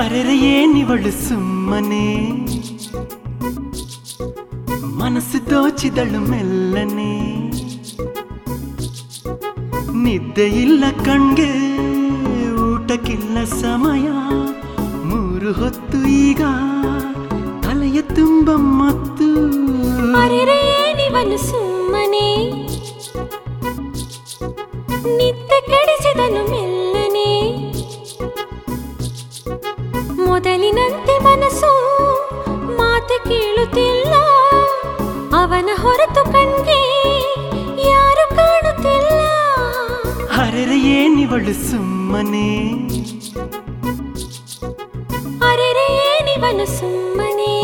ಅರೆರೆ ಏನಿವಳು ಸುಮ್ಮನೆ ಮನಸ್ಸು ದೋಚಿದಳು ಮೆಲ್ಲನೆ ನಿದ್ದೆ ಇಲ್ಲ ಕಣ್ಗೆ ಊಟಕ್ಕಿಲ್ಲ ಸಮಯ ಮೂರು ಹೊತ್ತು ಈಗ ತಲೆಯ ತುಂಬ ಮತ್ತು ಅರೆರೆ ಏನಿವನು ಸುಮ್ಮನೆ ನಿದ್ದೆ ಕೆಡಿಸಿದನು ಮೆಲ್ಲನೆ ಮೊದಲಿನಂತೆ ಮನಸ್ಸು ಮಾತು ಕೇಳುತ್ತಿಲ್ಲ ಅವನ ಹೊರತು ಕಣ್ಗೆ ಯಾರು ಕಾಣುತ್ತಿಲ್ಲ ಅರೆರೆ ಏನಿವಳು ಸುಮ್ಮನೆ ಅರೆರೆ ಏನಿವನು ಸುಮ್ಮನೆ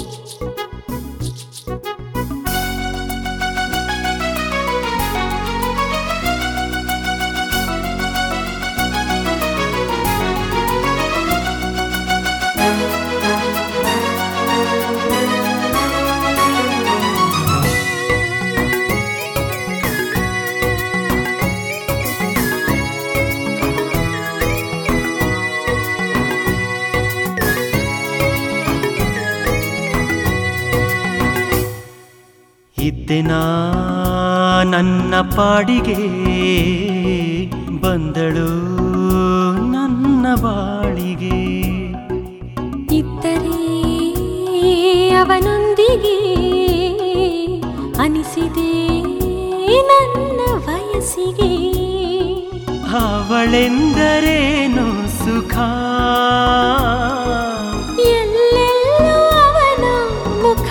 ಇದ್ದೆನಾ ನನ್ನ ಪಾಡಿಗೆ ಬಂದಳು ನನ್ನ ಬಾಳಿಗೆ ಇದ್ದರೆ ಅವನೊಂದಿಗೆ ಅನಿಸಿದೆ ನನ್ನ ವಯಸ್ಸಿಗೆ ಅವಳೆಂದರೇನು ಸುಖ ಎಲ್ಲೆಲ್ಲೂ ಅವನ ಮುಖ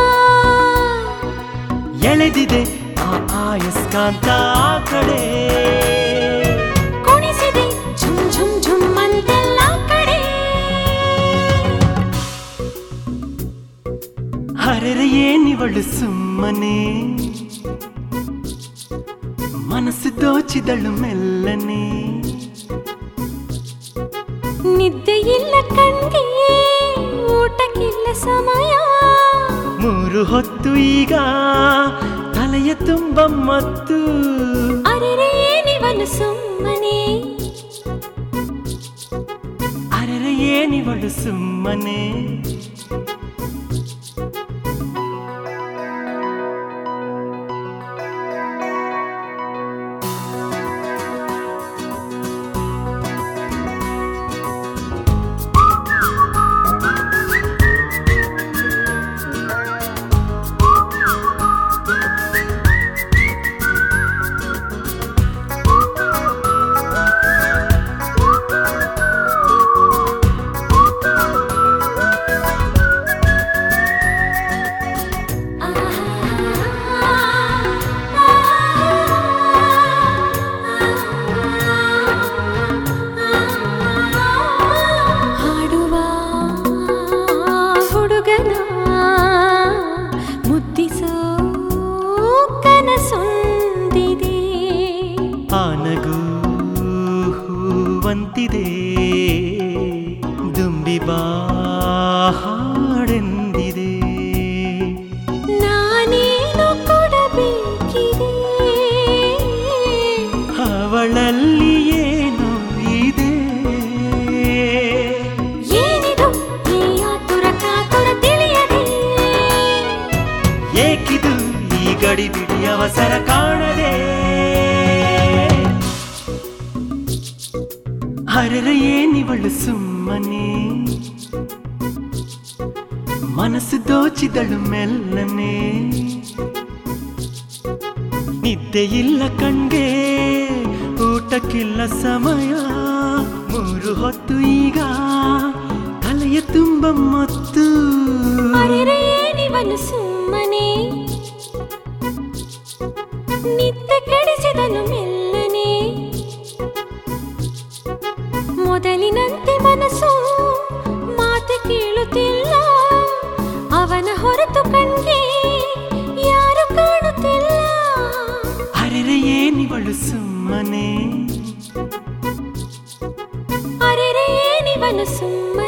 ಎಳೆದಿದೆ ಆ ಆಯಸ್ಕಾಂತ ಆ ಕಡೆ ಕುಣಿಸಿದೆ ಝುಮ್ ಝುಮ್ ಝುಮ್ ಅಂತೆಲ್ಲ ಕಡೆ ಹರೆರೆ ಏನಿವಳು ಸುಮ್ಮನೆ ಮನಸ್ಸು ದೋಚಿದಳು ಮೆಲ್ಲನೆ ನಿದ್ದೆ ಇಲ್ಲ ಕಣ್ಗೆ ಊಟಕ್ಕಿಲ್ಲ ಸಮಯ ಮೂರು ಹೊತ್ತು ಈಗ ತಲೆಯ ತುಂಬ ಮತ್ತು ಅರೆರೆ ಏನಿವನು ಸುಮ್ಮನೆ ಅರೆರೆ ಏನಿವಳು ಸುಮ್ಮನೆ ಹಾಡುವ ಹುಡುಗನ ಮುದ್ದಿಸೋ ಕನಸೊಂದಿದೆ ಆನಗೂ ಹೂವಂತಿದೆ ದುಂಬಿ ಬಾ ಹಾಡೆಂದಿದೆ ನಾನೇನು ಕೊಡಬೇಕಿದೆ ಅವಳಲ್ಲಿ ಏನು ಇದೆ ಏನಿದು ಈ ಆತುರ ಕಾತುರ ತಿಳಿಯದೆ ಏಕಿದು ಈ ಗಡಿ ಬಿಡಿ ಅವಸರ ಕಾಣದೆ ಹರರ ಏನಿವಳು ಸುಮ್ಮನೆ ಮನಸ್ಸು ದೋಚಿದಳು ಮೆಲ್ಲನೆ ನಿದ್ದೆ ಇಲ್ಲ ಕಣ್ಗೆ ಊಟಕ್ಕಿಲ್ಲ ಸಮಯ ಮೂರು ಹೊತ್ತು ಈಗ ತಲೆಯ ತುಂಬ ಮತ್ತು ಅರೆರೆ ಏನಿವನು ಸುಮ್ಮನೆ ನಿದ್ದೆ ಕೆಡಿಸಿದನು ಮೆಲ್ಲನೆ ಮೊದಲಿನಂತೆ ಮನಸ್ಸು ಮಾತು ಕೇಳುತ್ತಿಲ್ಲ ಅವನ ಹೊರತು ಕಣ್ಗೆ ಯಾರು ಕಾಣುತ್ತಿಲ್ಲ ಅರೆರೆ ಏನಿವಳು ಸುಮ್ಮನೆ ಅರೆರೆ ಏನಿವನು ಸುಮ್ಮನೆ